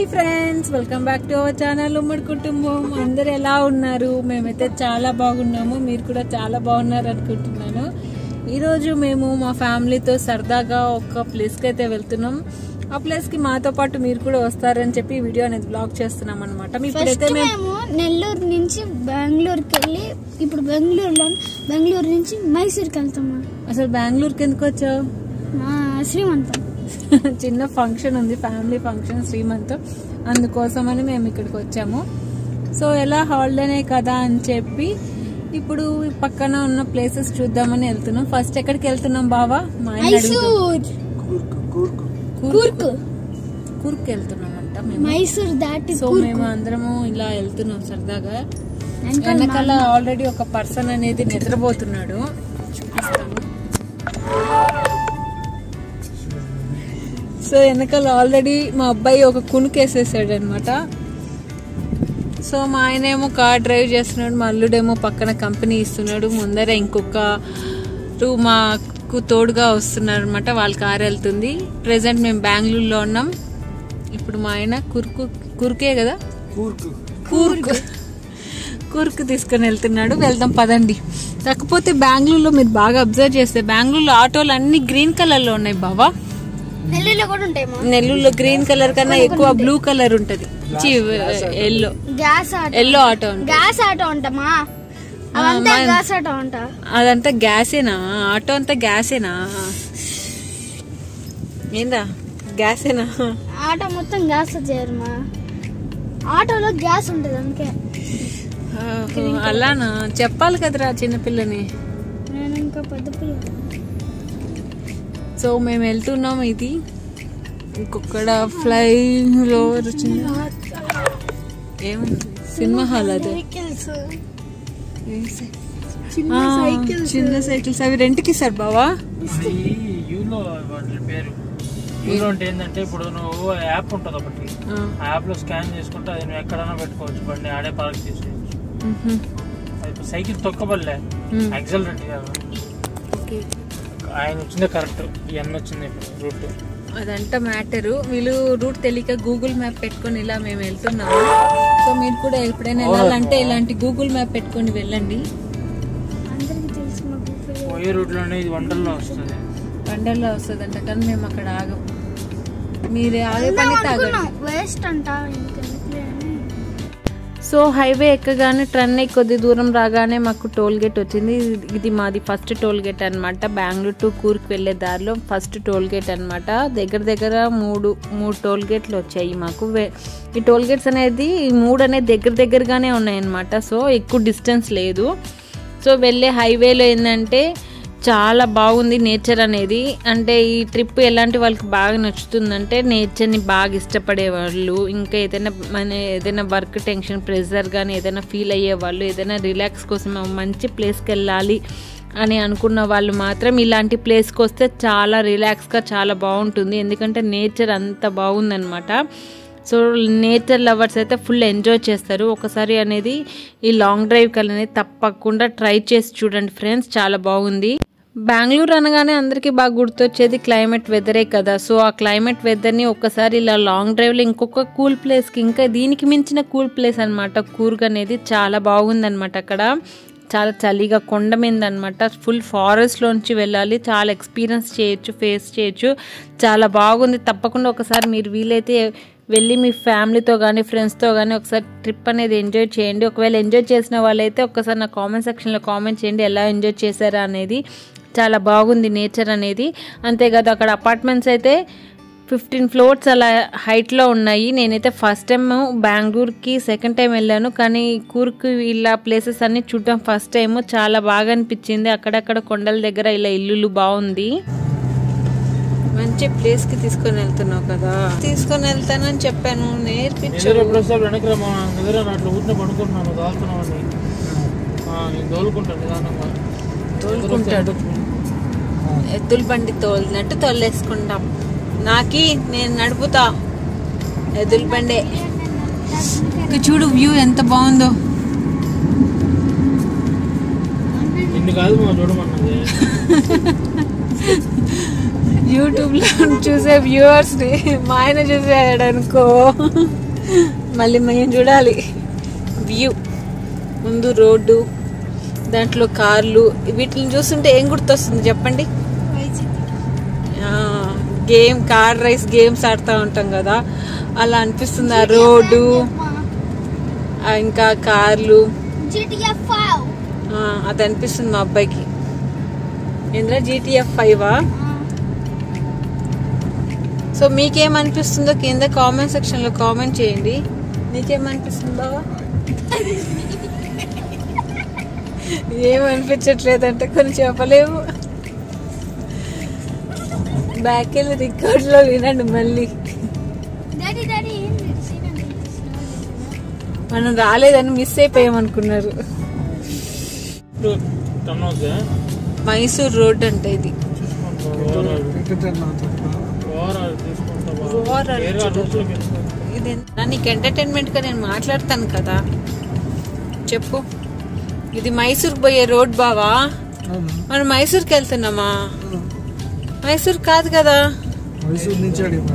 Hi friends welcome back to our channel ఉమ్మడి కుటుంబం అందరు ఎలా ఉన్నారు మేమైతే చాలా బాగున్నాము మీరు కూడా చాలా బాగున్నారు అనుకుంటున్నాను ఈరోజు మేము మా ఫ్యామిలీతో సరదాగా ఒక ప్లేస్కి అయితే వెళ్తున్నాం ఆ ప్లేస్కి మాతో పాటు మీరు కూడా వస్తారని చెప్పి ఈ వీడియో అనేది బ్లాగ్ చేస్తున్నాం అనమాట ఇప్పుడైతే ఫస్ట్ మేము మేము నెల్లూరు నుంచి బెంగళూరుకి వెళ్ళి ఇప్పుడు బెంగళూరులో బెంగళూరు నుంచి మైసూర్కి వెళ్తాము అసలు బెంగళూరుకి ఎందుకు వచ్చావు మా శ్రీమంతం చిన్న ఫంక్షన్ ఉంది ఫ్యామిలీ ఫంక్షన్ శ్రీమంతం అందుకోసమని మేము ఇక్కడికి వచ్చాము సో ఎలా హాలిడేనే కదా అని చెప్పి ఇప్పుడు ఈ పక్కన ఉన్న ప్లేసెస్ చూద్దామని వెళ్తున్నాం ఫస్ట్ ఎక్కడికి వెళ్తున్నాం బావా మా ఆయన అడుగుతాం. మైసూర్ కూర్కు కూర్కి వెళ్తున్నాం అంట మేము మైసూర్ దాటి సో కూర్కు. మేము అందరము ఇలా వెళ్తున్నాం సరదాగా వెనకాల వెనకాల ఆల్రెడీ ఒక పర్సన్ అనేది నిద్రపోతున్నాడు చూపిస్తాను సో వెనకాల ఆల్రెడీ మా అబ్బాయి ఒక కునుకేసేసాడు అనమాట సో మా ఆయన ఏమో కార్ డ్రైవ్ చేస్తున్నాడు మా అల్లుడేమో పక్కన కంపెనీ ఇస్తున్నాడు ముందర ఇంకొక రు మాకు తోడుగా వస్తున్నారు అనమాట వాళ్ళ కార్ వెళ్తుంది ప్రెసెంట్ మేము బెంగళూరులో ఉన్నాం ఇప్పుడు మా ఆయన కుర్కు కుర్కే కదా కూర్కు కూర్కు తీసుకొని వెళ్తున్నాడు వెళ్దాం పదండి కాకపోతే బెంగళూరులో మీరు బాగా అబ్జర్వ్ చేస్తే బెంగళూరులో ఆటోలు అన్ని గ్రీన్ కలర్ లో ఉన్నాయి బావా నెల్లూరులో కూడా ఉంటాయి మా నెల్లూరులో గ్రీన్ కలర్ కన్నా ఎక్కువ బ్లూ కలర్ ఉంటది yellow gas auto yellow auto ఉంటుంది. గ్యాస్ ఆటో ఉంటామా అవంతా మా- గ్యాస్ ఆటో ఉంటా అదంతా గ్యాసేనా ఆటో అంతా గ్యాసేనా ఏందా గ్యాసేనా ఆటో మొత్తం గ్యాస్ చేయరు మా ఆటోలో గ్యాస్ ఉంటుంది అందుకే ఆహో, అలానా చెప్పాలి కదరా చిన్నపిల్లని నేను ఇంకా పెద్ద పిల్ల సో మేము వెళ్తున్నాం ఇది ఇంకొకడ ఫ్లైయింగ్ రోవర్ వచ్చింది ఏముంది సినిమా హాల్ అది వెహికల్స్ ఆ, చిన్న సైకిల్స్ అవి రెంట్కి సార్ బావా ఈ యూలో వాటి పేరు యూలో అంటే ఏంటంటే ఇప్పుడు నువ్వు యాప్ ఉంటుంది ఒకటి ఆ, ఆ యాప్ లో స్కాన్ చేసుకుంటే అది నువ్వు ఎక్కడైనా పెట్టుకోవచ్చు బండి ఆడే పార్క్ తీసుకోవచ్చు మ్హూ. అది ఇప్పుడు సైకిల్ తొక్కబడలే మ్. యాక్సలరేట్ కాదు ఓకే. ఆయన వచ్చిందే కరెక్ట్ ఎన్ వచ్చింది ఇప్పుడు రూట్ అదంతా మ్యాటరు వీళ్ళు రూట్ తెలియక గూగుల్ మ్యాప్ పెట్టుకొని ఇలా మేము వెళ్తున్నాము సో మీరు కూడా ఎప్పుడైనా వెళ్ళాలంటే ఇలాంటి గూగుల్ మ్యాప్ పెట్టుకొని వెళ్ళండి అందరికి తెలుసు మా గూగుల్ పోయే రూట్ లోనే ఇది వండర్లో వస్తుంది వండర్లో వస్తుందంట కానీ మేము అక్కడ ఆగం మీరు ఆగే పని తాగండి వేస్ట్ అంట ఇంకెందుకులే అని సో హైవే ఎక్కగానే ట్రన్ అయ్యి కొద్ది దూరం రాగానే మాకు టోల్ గేట్ వచ్చింది ఇది- ఇది మాది ఫస్ట్ టోల్ గేట్ అనమాట బెంగళూరు టు కూర్కి వెళ్ళే దారిలో ఫస్ట్ టోల్ గేట్ అనమాట దగ్గర దగ్గర మూడు మూడు టోల్ గేట్లు వచ్చాయి మాకు వే- ఈ టోల్ గేట్స్ అనేది ఈ మూడు అనేది దగ్గర దగ్గరగానే ఉన్నాయన్నమాట సో ఎక్కువ డిస్టెన్స్ లేదు సో వెళ్ళే హైవేలో ఏంటంటే చాలా బాగుంది నేచర్ అనేది అంటే ఈ ట్రిప్ ఎలాంటి వాళ్ళకి బాగా నచ్చుతుందంటే నేచర్ని బాగా ఇష్టపడే వాళ్ళు ఇంకా ఏదైనా మన ఏదైనా వర్క్ టెన్షన్ ప్రెషర్ కానీ ఏదైనా ఫీల్ అయ్యే వాళ్ళు ఏదైనా రిలాక్స్ కోసం మంచి ప్లేస్కి వెళ్ళాలి అని అనుకున్న వాళ్ళు మాత్రం ఇలాంటి ప్లేస్కి వస్తే చాలా రిలాక్స్గా చాలా బాగుంటుంది ఎందుకంటే నేచర్ అంత బాగుందన్నమాట సో నేచర్ లవర్స్ అయితే ఫుల్ ఎంజాయ్ చేస్తారు ఒకసారి అనేది ఈ లాంగ్ డ్రైవ్ అనేది తప్పకుండా ట్రై చేసి చూడండి ఫ్రెండ్స్ చాలా బాగుంది బెంగళూరు అనగానే అందరికీ బాగా గుర్తొచ్చేది క్లైమేట్ వెదరే కదా సో ఆ క్లైమేట్ వెదర్ని ఒక్కసారి ఇలా లాంగ్ డ్రైవ్లో ఇంకొక కూల్ ప్లేస్కి ఇంకా దీనికి మించిన కూల్ ప్లేస్ అనమాట కూర్గ్ అనేది చాలా బాగుందన్నమాట అక్కడ చాలా చలిగా కొండ మీద అనమాట ఫుల్ ఫారెస్ట్లోంచి వెళ్ళాలి చాలా ఎక్స్పీరియన్స్ చేయొచ్చు ఫేస్ చేయొచ్చు చాలా బాగుంది తప్పకుండా ఒకసారి మీరు వీలైతే వెళ్ళి మీ ఫ్యామిలీతో కానీ ఫ్రెండ్స్తో కానీ ఒకసారి ట్రిప్ అనేది ఎంజాయ్ చేయండి ఒకవేళ ఎంజాయ్ చేసిన వాళ్ళైతే ఒకసారి నా కామెంట్ సెక్షన్లో కామెంట్ చేయండి ఎలా ఎంజాయ్ చేశారా అనేది చాలా బాగుంది నేచర్ అనేది అంతేకాదు అక్కడ అపార్ట్మెంట్స్ అయితే ఫిఫ్టీన్ ఫ్లోర్స్ అలా హైట్లో ఉన్నాయి నేనైతే ఫస్ట్ టైం బెంగళూరుకి సెకండ్ టైం వెళ్ళాను కానీ కూర్కు ఇలా ప్లేసెస్ అన్ని చూడటం ఫస్ట్ టైం చాలా బాగా అనిపించింది అక్కడక్కడ కొండల దగ్గర ఇలా ఇల్లులు బాగుంది మంచి ప్లేస్ కి తీసుకొని వెళ్తున్నావు కదా తీసుకొని వెళ్తానని చెప్పాను నేర్పించు ఎదురు ఎప్పుడు వస్తే వెనక్కి రమ్మా ఎదురు అట్లా ఊరిని పడుకుంటున్నాను దాల్తున్నావు అని నేను దోలుకుంటాను నిదానంగా తోలుకుంటాడు ఎద్దుల బండి తోలినట్టు తోలేసుకుంటాం నాకి నేను నడుపుతా ఎద్దుల బండే ఇక చూడు వ్యూ ఎంత బాగుందో నిన్ను కాదు మా చూడమన్నది యూట్యూబ్ లో చూసే వ్యూవర్స్ ని మా ఆయన చూసాడు అనుకో మళ్ళీ మేము చూడాలి వ్యూ ముందు రోడ్డు దాంట్లో కార్లు వీటిని చూస్తుంటే ఏం గుర్తొస్తుంది చెప్పండి ఆ, గేమ్ కార్ రైస్ గేమ్స్ ఆడుతూ ఉంటాం కదా అలా అనిపిస్తుంది ఆ రోడ్డు ఆ, ఇంకా కార్లు GTA 5 ఆ, అది అనిపిస్తుంది మా అబ్బాయికి ఇందులో జీటీఎఫ్ ఫైవా సో మీకేమనిపిస్తుందో కింద కామెంట్ సెక్షన్ లో కామెంట్ చేయండి నీకేమనిపిస్తుంది బావా ఏమనిపించట్లేదంటే కొన్ని చెప్పలేము బ్యాక్ వెళ్ళి రికార్డ్ లో వినండి మళ్ళీ డాడీ డాడీ ఏంది సీనండి మనం రాలేదని మిస్ అయిపోయామనుకున్నారు ఇప్పుడు టన్ అవుతుందా మైసూర్ రోడ్ అంటే ఇది ఓవరాల్ తీసుకుంటా Overall వేరే చూడు. రూట్లోకి వెళ్ళిపోతుంది ఇది నీకు ఎంటర్టైన్మెంట్ గా నేను మాట్లాడతాను కదా చెప్పు ఇది మైసూర్ పోయే రోడ్ బావా మనం మైసూర్కి వెళ్తున్నామా మైసూర్ కాదు కదా మైసూర్ నుంచి అడిగి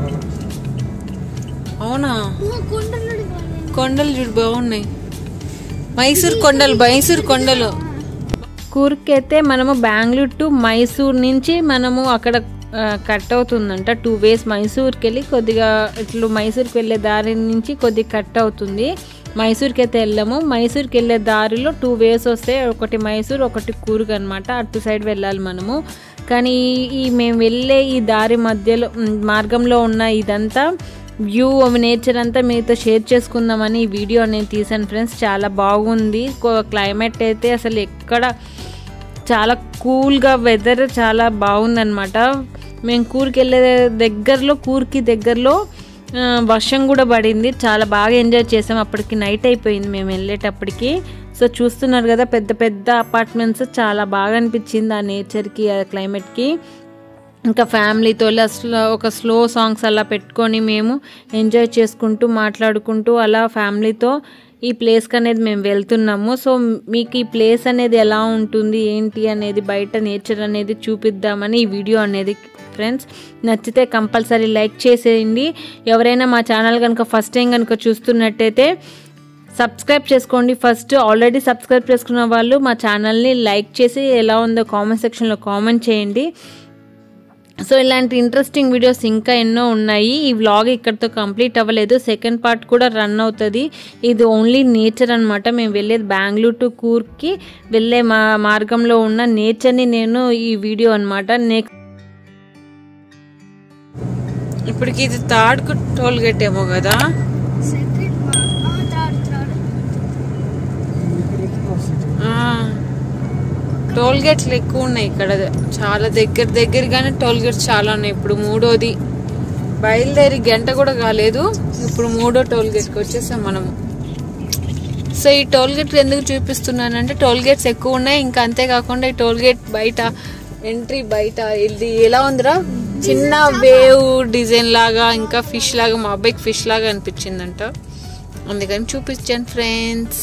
అవునా కొండలు కొండలు చూడు బాగున్నాయి మైసూర్ కొండలు మైసూర్ కొండలు కూర్కి అయితే మనము బెంగళూరు టు మైసూర్ నుంచి మనము అక్కడ ఆ, కట్ అవుతుందంట టూ వేస్ మైసూర్కి వెళ్ళి కొద్దిగా ఇట్లు మైసూర్కి వెళ్ళే దారి నుంచి కొద్దిగా కట్ అవుతుంది మైసూర్కి అయితే వెళ్ళాము మైసూర్కి వెళ్ళే దారిలో టూ వేస్ వస్తే ఒకటి మైసూర్ ఒకటి కూర్గ్ అనమాట అటు సైడ్ వెళ్ళాలి మనము కానీ ఈ- ఈ మేము వెళ్ళే ఈ దారి మధ్యలో ఉమ్, మార్గంలో ఉన్న ఇదంతా వ్యూ నేచర్ అంతా మీతో షేర్ చేసుకుందామని ఈ వీడియో అనేది తీసాను ఫ్రెండ్స్ చాలా బాగుంది క్లైమేట్ అయితే అసలు ఎక్కడ చాలా కూల్గా వెదర్ చాలా బాగుందన్నమాట మేము కూర్కి వెళ్ళే దగ్గరలో కూర్కి దగ్గరలో ఆ, వర్షం కూడా పడింది చాలా బాగా ఎంజాయ్ చేసాం అప్పటికి నైట్ అయిపోయింది మేము వెళ్ళేటప్పటికి సో చూస్తున్నారు కదా పెద్ద పెద్ద అపార్ట్మెంట్స్ చాలా బాగా అనిపించింది ఆ నేచర్కి ఆ క్లైమేట్కి ఇంకా ఫ్యామిలీతో అసలు ఒక స్లో సాంగ్స్ అలా పెట్టుకొని మేము ఎంజాయ్ చేసుకుంటూ మాట్లాడుకుంటూ అలా ఫ్యామిలీతో ఈ ప్లేస్కి అనేది మేము వెళ్తున్నాము సో మీకు ఈ ప్లేస్ అనేది ఎలా ఉంటుంది ఏంటి అనేది బయట నేచర్ అనేది చూపిద్దామని ఈ వీడియో అనేది ఫ్రెండ్స్ నచ్చితే కంపల్సరీ లైక్ చేసేయండి ఎవరైనా మా ఛానల్ కనుక ఫస్ట్ టైం కనుక చూస్తున్నట్టయితే సబ్స్క్రైబ్ చేసుకోండి ఫస్ట్ ఆల్రెడీ సబ్స్క్రైబ్ చేసుకున్న వాళ్ళు మా ఛానల్ని లైక్ చేసి ఎలా ఉందో కామెంట్ సెక్షన్లో కామెంట్ చేయండి సో ఇలాంటి ఇంట్రెస్టింగ్ వీడియోస్ ఇంకా ఎన్నో ఉన్నాయి ఈ వ్లాగ్ ఇక్కడితో కంప్లీట్ అవ్వలేదు సెకండ్ పార్ట్ కూడా రన్ అవుతుంది ఇది ఓన్లీ నేచర్ అనమాట మేము వెళ్ళేది బెంగళూరు టు కూర్కి వెళ్ళే మా మార్గంలో ఉన్న నేచర్ని నేను ఈ వీడియో అనమాట నెక్స్ట్ ఇప్పటికి ఇది తాడుకు టోల్ గేట్ ఏమో కదా సెకండ్ మా థర్డ్ థర్డ్ ఆ, టోల్ గేట్లు ఎక్కువ ఉన్నాయి ఇక్కడ చాలా దగ్గర దగ్గరగానే టోల్ గేట్స్ చాలా ఉన్నాయి ఇప్పుడు మూడోది బయలుదేరి గంట కూడా కాలేదు ఇప్పుడు మూడో టోల్ గేట్కి వచ్చేసాం మనము సో ఈ టోల్ గేట్ ఎందుకు చూపిస్తున్నానంటే టోల్ గేట్స్ ఎక్కువ ఉన్నాయి ఇంకా అంతేకాకుండా ఈ టోల్ గేట్ బయట ఎంట్రీ బయట ఇది ఎలా ఉందిరా చిన్న వేవ్ డిజైన్ లాగా ఇంకా ఫిష్ లాగా మా అబ్బాయికి ఫిష్ లాగా అనిపించిందంట అందుకని చూపించాను ఫ్రెండ్స్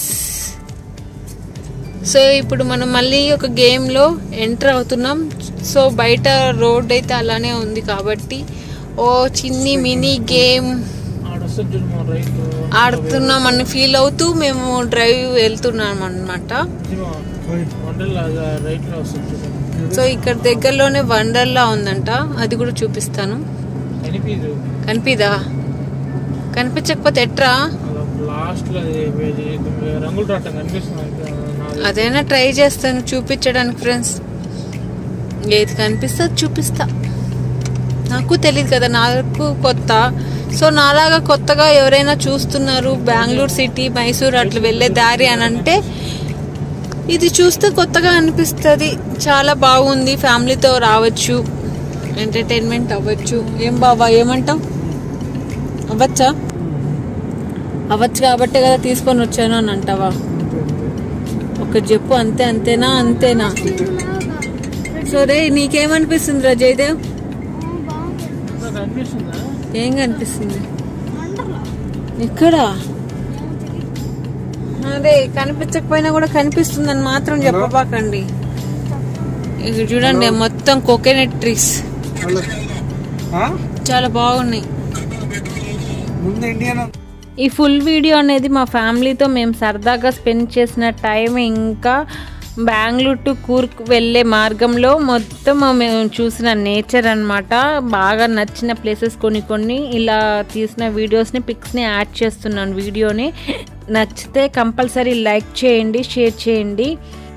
సో ఇప్పుడు మనం మళ్ళీ ఒక గేమ్లో ఎంటర్ అవుతున్నాం సో బయట రోడ్ అయితే అలానే ఉంది కాబట్టి ఓ చిన్ని మినీ గేమ్ ఆడొస్తుంది చూడు మా రైట్ ఆడుతున్నాం అని ఫీల్ అవుతూ మేము డ్రైవ్ వెళ్తున్నాం అనమాట వండర్లా రైట్ లో వస్తుంది చూడు సో ఇక్కడ దగ్గరలోనే వండర్లా ఉందంట అది కూడా చూపిస్తాను కనిపించదు కనిపిదా కనిపించకపోతే ఎట్రా లాస్ట్ లో అది ఇది రంగులు రావటం కనిపిస్తుంది అంతే. నాది అదైనా ట్రై చేస్తాను చూపించడానికి ఫ్రెండ్స్ ఏది కనిపిస్తే అది చూపిస్తా నాకు తెలియదు కదా నాకు కొత్త సో నాలాగా కొత్తగా ఎవరైనా చూస్తున్నారు బెంగళూరు సిటీ మైసూర్ అట్లా వెళ్ళే దారి అని అంటే ఇది చూస్తే కొత్తగా అనిపిస్తుంది చాలా బాగుంది ఫ్యామిలీతో రావచ్చు ఎంటర్టైన్మెంట్ అవ్వచ్చు ఏం బాబా ఏమంటావు అవ్వచ్చా అవ్వచ్చు కాబట్టే కదా తీసుకొని వచ్చాను అని అంటావా ఒక చెప్పు అంతే అంతేనా అంతేనా సో రే నీకేమనిపిస్తుంది రా జయదేవ్ బాగుంది ఇంకా కనిపిస్తుందా ఏం కనిపిస్తుంది వండర్లా ఎక్కడ అదే కనిపించకపోయినా కూడా కనిపిస్తుందని మాత్రం చెప్పబాకండి ఇక్కడ చూడండి మొత్తం కోకోనట్ ట్రీస్ హలో ఆ? చాలా బాగున్నాయి ముందు ఇండియన్ ఈ ఫుల్ వీడియో అనేది మా ఫ్యామిలీతో మేము సరదాగా స్పెండ్ చేసిన టైం ఇంకా బెంగళూరు టు కూర్క్ వెళ్ళే మార్గంలో మొత్తం మేము చూసిన నేచర్ అన్నమాట బాగా నచ్చిన ప్లేసెస్ కొన్ని కొన్ని ఇలా తీసిన వీడియోస్ని పిక్స్ని యాడ్ చేస్తున్నాను వీడియోని నచ్చితే కంపల్సరీ లైక్ చేయండి షేర్ చేయండి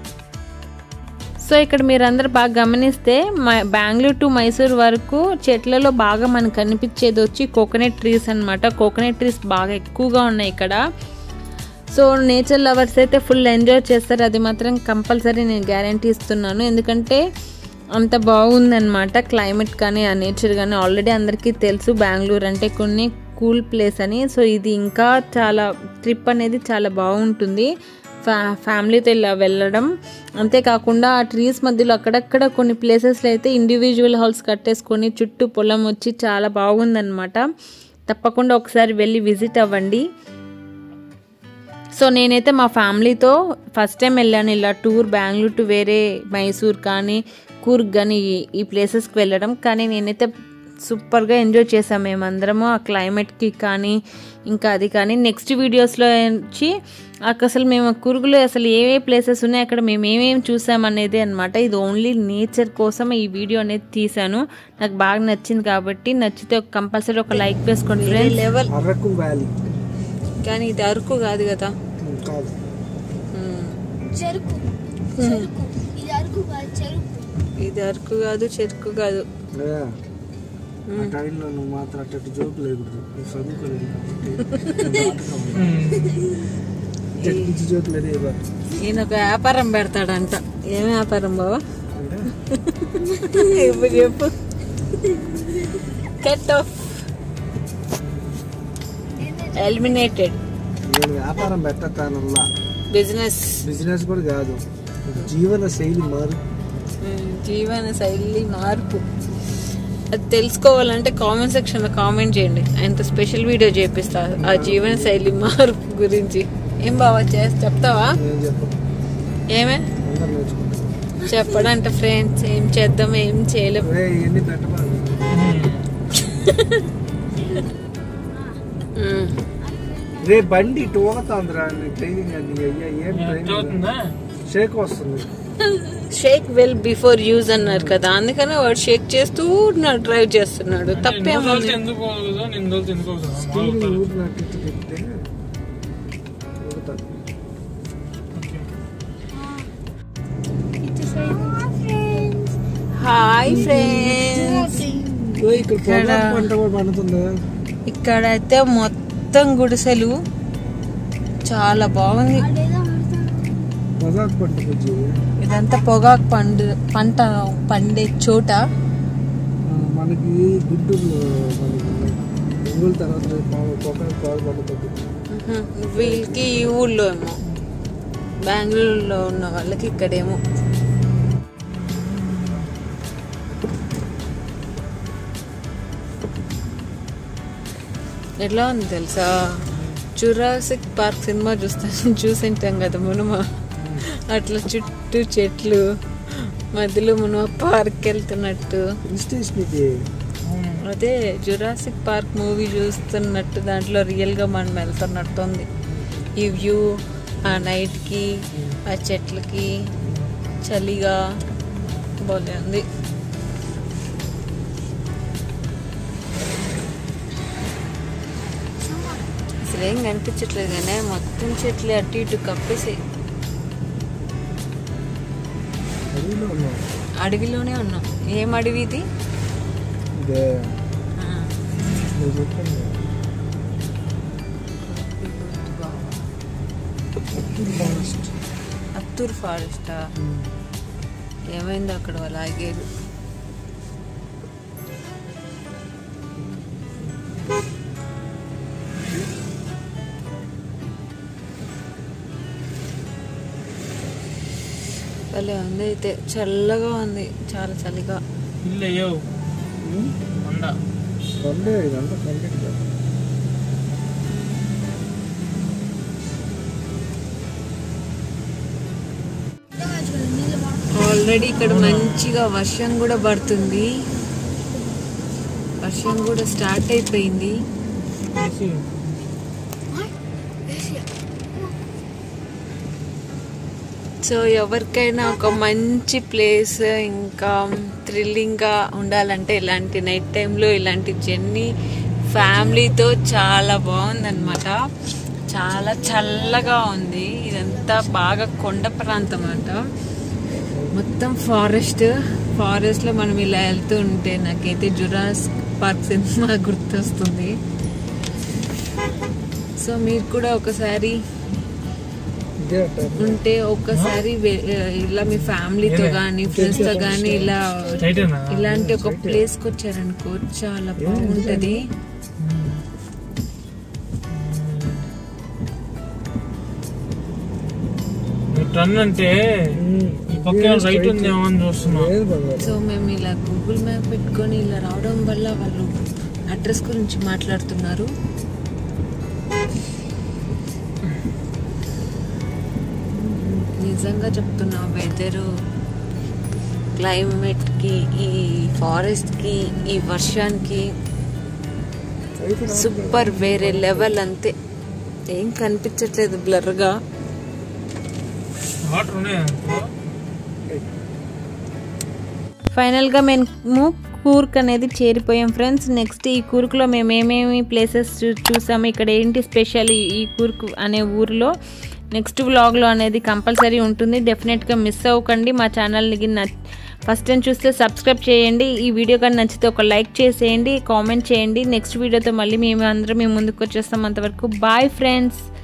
సో ఇక్కడ మీరందరూ బాగా గమనిస్తే మ- బెంగళూరు టు మైసూర్ వరకు చెట్లలో బాగా మనకు కనిపించేది వచ్చి కోకోనట్ ట్రీస్ అన్నమాట కోకోనట్ ట్రీస్ బాగా ఎక్కువగా ఉన్నాయి ఇక్కడ సో నేచర్ లవర్స్ అయితే ఫుల్ ఎంజాయ్ చేస్తారు అది మాత్రం కంపల్సరీ నేను గ్యారంటీ ఇస్తున్నాను ఎందుకంటే అంత బాగుందన్నమాట క్లైమేట్ కానీ ఆ నేచర్ కానీ ఆల్రెడీ అందరికీ తెలుసు బెంగళూరు అంటే కొన్ని కూల్ ప్లేస్ అని సో ఇది ఇంకా చాలా ట్రిప్ అనేది చాలా బాగుంటుంది ఫ్యా ఫ్యామిలీతో ఇలా వెళ్ళడం అంతేకాకుండా ఆ ట్రీస్ మధ్యలో అక్కడక్కడ కొన్ని ప్లేసెస్లో అయితే ఇండివిజువల్ హౌస్ కట్టేసుకొని చుట్టూ పొలం వచ్చి చాలా బాగుందన్నమాట తప్పకుండా ఒకసారి వెళ్ళి విజిట్ అవ్వండి సో నేనైతే మా ఫ్యామిలీతో ఫస్ట్ టైం వెళ్ళాను ఇలా టూర్ బెంగళూరు టు వేరే మైసూర్ కానీ కూర్గ్ కానీ ఈ- ఈ ప్లేసెస్కి వెళ్ళడం కానీ నేనైతే సూపర్గా ఎంజాయ్ చేసాం మేమందరము ఆ క్లైమేట్కి కానీ ఇంకా అది కానీ నెక్స్ట్ వీడియోస్లో వచ్చి అక్క అసలు మేము కూర్గులో అసలు ఏ ఏ ప్లేసెస్ ఉన్నాయి అక్కడ మేము ఏమేమి చూసామనేది అనమాట ఇది ఓన్లీ నేచర్ కోసం ఈ వీడియో అనేది తీశాను నాకు బాగా నచ్చింది కాబట్టి నచ్చితే కంపల్సరీ ఒక లైక్ వేసుకోండి ఫ్రెండ్స్ లెవెల్ అరకు వ్యాలీ కానీ ఇది అరకు కాదు కదా కాదు చెరుకు చెరుకు ఇది అరకు కాదు, చెరుకు ఇది అరకు కాదు చెరుకు కాదు ఏ, ఆ టైంలో నువ్వు మాత్రం అట్టట్టు జోకులు లేకూడదు నువ్వు చదువుకోలేదు టెక్నిక్స్ జోకులు అదే ఇవ్వాలి ఈయన ఒక వ్యాపారం పెడతాడంట ఏం వ్యాపారం బావా అంటే ఇప్పుడు చెప్పు కట్ ఆఫ్ ఎలిమినేటెడ్ నేను వ్యాపారం పెట్టతానల్లా బిజినెస్ బిజినెస్ కూడా కాదు జీవన శైలి మారు జీవన శైలి మార్పు అది తెలుసుకోవాలంటే కామెంట్ సెక్షన్లో కామెంట్ చేయండి ఆయనతో స్పెషల్ వీడియో చేపిస్తా ఆ జీవన శైలి మార్పు గురించి ఏం బావా చేసి చెప్తావా నేను చెప్పను ఏమే అందరు నేర్చుకుంటాను చెప్పడంట ఫ్రెండ్స్ ఏం చేద్దాం ఏం చేయలేం రే ఇవన్నీ పెట్టబాలి మ్మ్. రే బండి టోగతాందిరా ట్రైనింగ్ అది అయ్యా ఏం ట్రైనింగ్ అవుతుందా షేక్ వస్తుంది షేక్ వెల్ బిఫోర్ యూజ్ అన్నారు కదా అందుకనే వాడు షేక్ చేస్తూ ఉన్నాడు డ్రైవ్ చేస్తున్నాడు తప్పేముంది ఎందుకు పోగలదు నేను తోలితే ఎందుకు స్టీరింగ్ అవుతుంది ఊరు నాకు ఇట్టు తిప్పితే ఊగుతాది. హాయ్ ఫ్రెండ్స్ ఓ, ఇక్కడ పొగాకు పంట కూడా పండుతుందా ఇక్కడైతే మొత్తం గుడిసెలు చాలా బాగుంది అదేదో ఆడుతాను. పొగాకు పంట కొంచెం ఇదంతా పొగాకు పండు పంట పండే చోట ఆ, మనకి గుంటూరులో మనకి ఒంగోలు తర్వాత పొగాకు బాగా పండుతుంది మ్హూ. వీళ్ళకి ఈ ఊళ్ళో ఏమో బెంగళూరులో ఉన్న వాళ్ళకి ఇక్కడేమో ఎట్లా ఉంది తెలుసా జురాసిక్ పార్క్ సినిమా చూస్తాను చూసింటాం కదా మునుమ అట్లా చుట్టూ చెట్లు మధ్యలో మునుమ పార్క్ వెళ్తున్నట్టు హిల్ స్టేషన్ ఇది అదే జురాసిక్ పార్క్ మూవీ చూస్తున్నట్టు దాంట్లో రియల్గా మనం వెళ్తున్నట్టు ఉంది ఈ వ్యూ ఆ నైట్కి ఆ చెట్లకి చలిగా భలే ఉంది అసలు ఏం కనిపించట్లేదు కానీ మొత్తం చెట్లు అటు ఇటు కప్పేసి అడవిలో ఉన్నాం అడవిలోనే ఉన్నాం ఏం అడవి ఇది ఇదే ఆ, నేను చెప్పాను కదా. ఫారెస్ట్ అత్తూరు ఫారెస్టా ఏమైంది అక్కడ వాళ్ళు ఆగేది భలే ఉంది అయితే చల్లగా ఉంది చాలా చలిగా ఇల్లు అయ్యవు వంద కొండే ఇదంతా కొండే కదా. నీళ్ళు పడ- ఆల్రెడీ ఇక్కడ మంచిగా వర్షం కూడా పడుతుంది వర్షం కూడా స్టార్ట్ అయిపోయింది ఏసీ. సో ఎవరికైనా ఒక మంచి ప్లేస్ ఇంకా థ్రిల్లింగ్గా ఉండాలంటే ఇలాంటి నైట్ టైంలో ఇలాంటి జర్నీ ఫ్యామిలీతో చాలా బాగుందన్నమాట చాలా చల్లగా ఉంది ఇదంతా బాగా కొండ ప్రాంతం అంట మొత్తం ఫారెస్ట్ ఫారెస్ట్లో మనం ఇలా వెళ్తూ ఉంటే నాకైతే జురాస్ పార్క్ సినిమా గుర్తొస్తుంది సో మీరు కూడా ఒకసారి ఇదే అట్ట ఉంటే ఒక్కసారి వె- ఇలా మీ ఫ్యామిలీతో కానీ ఫ్రెండ్స్ తో కానీ ఇలా టైటేనా? ఇలాంటి ఒక ప్లేస్ కి వచ్చారనుకో చాలా బాగుంటది నువ్వు టర్న్ అంటే ఈ పక్క రైట్ ఉందేమో అని చూస్తున్నా లేదు బంగారు సో మేము ఇలా గూగుల్ మ్యాప్ పెట్టుకొని ఇలా రావడం వల్ల వాళ్ళు అడ్రస్ గురించి మాట్లాడుతున్నారు నిజంగా చెప్తున్నా వెదరు క్లైమేట్కి ఈ ఫారెస్ట్కి ఈ వర్షానికి సూపర్ వేరే లెవెల్ అంతే ఏం కనిపించట్లేదు బ్లర్గా వాటర్ ఉన్నాయా అందులో? ఫైనల్గా మేము కూర్క్ అనేది చేరిపోయాం ఫ్రెండ్స్ నెక్స్ట్ ఈ కూర్క్లో మేము ఏమేమి ప్లేసెస్ చూ చూసాము ఇక్కడ ఏంటి స్పెషల్ ఈ- ఈ కూర్క్ అనే ఊరిలో నెక్స్ట్ వ్లాగ్లో అనేది కంపల్సరీ ఉంటుంది డెఫినెట్గా మిస్ అవ్వకండి మా ఛానల్ని నచ్ ఫస్ట్ టైం చూస్తే సబ్స్క్రైబ్ చేయండి ఈ వీడియో కానీ నచ్చితే ఒక లైక్ చేసేయండి కామెంట్ చేయండి నెక్స్ట్ వీడియోతో మళ్ళీ మేము అందరం మేము ముందుకు వచ్చేస్తాం అంతవరకు బాయ్ ఫ్రెండ్స్